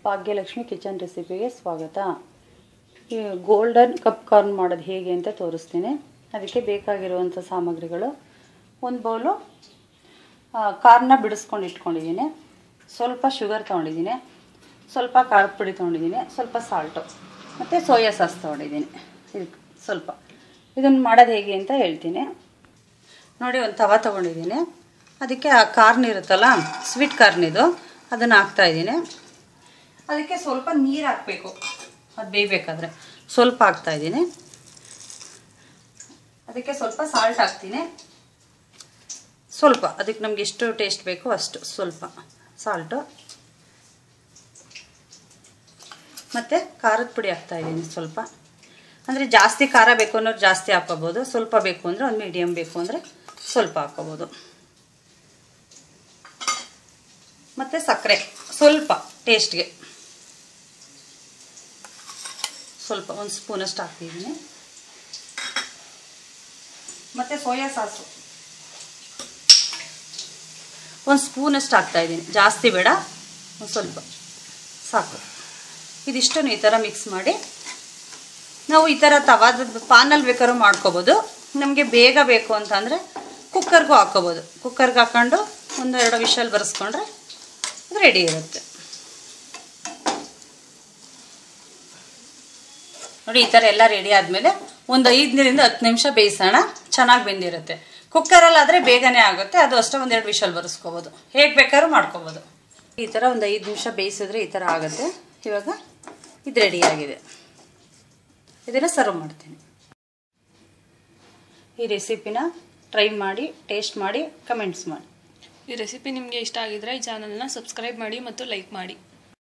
Bhagyalakshmi kitchen ರೆಸಿಪಿಗೆ ಸ್ವಾಗತ ಈ golden cup corn ಮಾಡೋದು ಹೇಗೆ ಅಂತ ತೋರಿಸ್ತೀನಿ ಅದಕ್ಕೆ ಬೇಕಾಗಿರುವಂಥ ಸಾಮಗ್ರಿಗಳು ಒಂದು ಬೌಲು ಕಾರ್ನ ಬಿಡಿಸ್ಕೊಂಡು ಇಟ್ಕೊಂಡಿದ್ದೀನಿ ಸ್ವಲ್ಪ ಶುಗರ್ ತೊಗೊಂಡಿದ್ದೀನಿ ಸ್ವಲ್ಪ ಖಾರದ ಪುಡಿ ತೊಗೊಂಡಿದ್ದೀನಿ ಸ್ವಲ್ಪ ಸಾಲ್ಟು ಮತ್ತು ಸೋಯಾ ಸಾಸ್ ತೊಗೊಂಡಿದ್ದೀನಿ ಇದಕ್ಕೆ ಸ್ವಲ್ಪ ಇದನ್ನು ಮಾಡೋದು ಹೇಗೆ ಅಂತ ಹೇಳ್ತೀನಿ ನೋಡಿ ಒಂದು ತವ ತೊಗೊಂಡಿದ್ದೀನಿ ಅದಕ್ಕೆ ಆ ಕಾರ್ನ್ ಇರುತ್ತಲ್ಲ ಸ್ವೀಟ್ ಕಾರ್ನ್ ಇದು ಅದನ್ನು ಹಾಕ್ತಾಯಿದ್ದೀನಿ ಅದಕ್ಕೆ ಸ್ವಲ್ಪ ನೀರು ಹಾಕಬೇಕು ಅದು ಬೇಯಬೇಕಾದ್ರೆ ಸ್ವಲ್ಪ ಹಾಕ್ತಾಯಿದ್ದೀನಿ ಅದಕ್ಕೆ ಸ್ವಲ್ಪ ಸಾಲ್ಟ್ ಹಾಕ್ತೀನಿ ಸ್ವಲ್ಪ ಅದಕ್ಕೆ ನಮ್ಗೆ ಎಷ್ಟು ಟೇಸ್ಟ್ ಬೇಕೋ ಅಷ್ಟು ಸ್ವಲ್ಪ ಸಾಲ್ಟು ಮತ್ತು ಖಾರದ ಪುಡಿ ಹಾಕ್ತಾಯಿದ್ದೀನಿ ಸ್ವಲ್ಪ ಅಂದರೆ ಜಾಸ್ತಿ ಖಾರ ಬೇಕು ಅನ್ನೋರು ಜಾಸ್ತಿ ಹಾಕೋಬೋದು ಸ್ವಲ್ಪ ಬೇಕು ಅಂದರೆ ಒಂದು ಮೀಡಿಯಮ್ ಬೇಕು ಅಂದರೆ ಸ್ವಲ್ಪ ಹಾಕೋಬೋದು ಮತ್ತು ಸಕ್ಕರೆ ಸ್ವಲ್ಪ ಟೇಸ್ಟ್ಗೆ ಸ್ವಲ್ಪ ಒಂದು ಸ್ಪೂನಷ್ಟು ಹಾಕ್ತಿದ್ದೀನಿ ಮತ್ತು ಸೋಯಾ ಸಾಸು ಒಂದು ಸ್ಪೂನಷ್ಟು ಹಾಕ್ತಾಯಿದ್ದೀನಿ ಜಾಸ್ತಿ ಬೇಡ ಒಂದು ಸ್ವಲ್ಪ ಸಾಕು ಇದಿಷ್ಟನ್ನು ಈ ಥರ ಮಿಕ್ಸ್ ಮಾಡಿ ನಾವು ಈ ಥರ ತವಾದ ಪಾನಲ್ಲಿ ಬೇಕಾದ್ರೂ ಮಾಡ್ಕೋಬೋದು ನಮಗೆ ಬೇಗ ಬೇಕು ಅಂತಂದರೆ ಕುಕ್ಕರ್ಗೂ ಹಾಕ್ಕೋಬೋದು ಕುಕ್ಕರ್ಗೆ ಹಾಕ್ಕೊಂಡು ಒಂದು ಎರಡು ವಿಷಲ್ ಬರೆಸ್ಕೊಂಡ್ರೆ ಅದು ರೆಡಿ ಇರುತ್ತೆ ನೋಡಿ ಈ ಥರ ಎಲ್ಲ ರೆಡಿ ಆದಮೇಲೆ ಒಂದು ಐದರಿಂದ ಹತ್ತು ನಿಮಿಷ ಬೇಯಿಸೋಣ ಚೆನ್ನಾಗಿ ಬೆಂದಿರುತ್ತೆ ಕುಕ್ಕರಲ್ಲಾದರೆ ಬೇಗನೆ ಆಗುತ್ತೆ ಅದು ಅಷ್ಟೇ ಒಂದೆರಡು ವಿಷಲ್ ಬರೆಸ್ಕೋಬೋದು ಹೇಗೆ ಬೇಕಾದ್ರೂ ಮಾಡ್ಕೋಬೋದು ಈ ಥರ ಒಂದು ಐದು ನಿಮಿಷ ಬೇಯಿಸಿದ್ರೆ ಈ ಥರ ಆಗುತ್ತೆ ಇವಾಗ ಇದು ರೆಡಿಯಾಗಿದೆ ಇದನ್ನು ಸರ್ವ್ ಮಾಡ್ತೀನಿ ಈ ರೆಸಿಪಿನ ಟ್ರೈ ಮಾಡಿ ಟೇಸ್ಟ್ ಮಾಡಿ ಕಮೆಂಟ್ಸ್ ಮಾಡಿ ಈ ರೆಸಿಪಿ ನಿಮಗೆ ಇಷ್ಟ ಆಗಿದ್ರೆ ಈ ಚಾನಲ್ನ ಸಬ್ಸ್ಕ್ರೈಬ್ ಮಾಡಿ ಮತ್ತು ಲೈಕ್ ಮಾಡಿ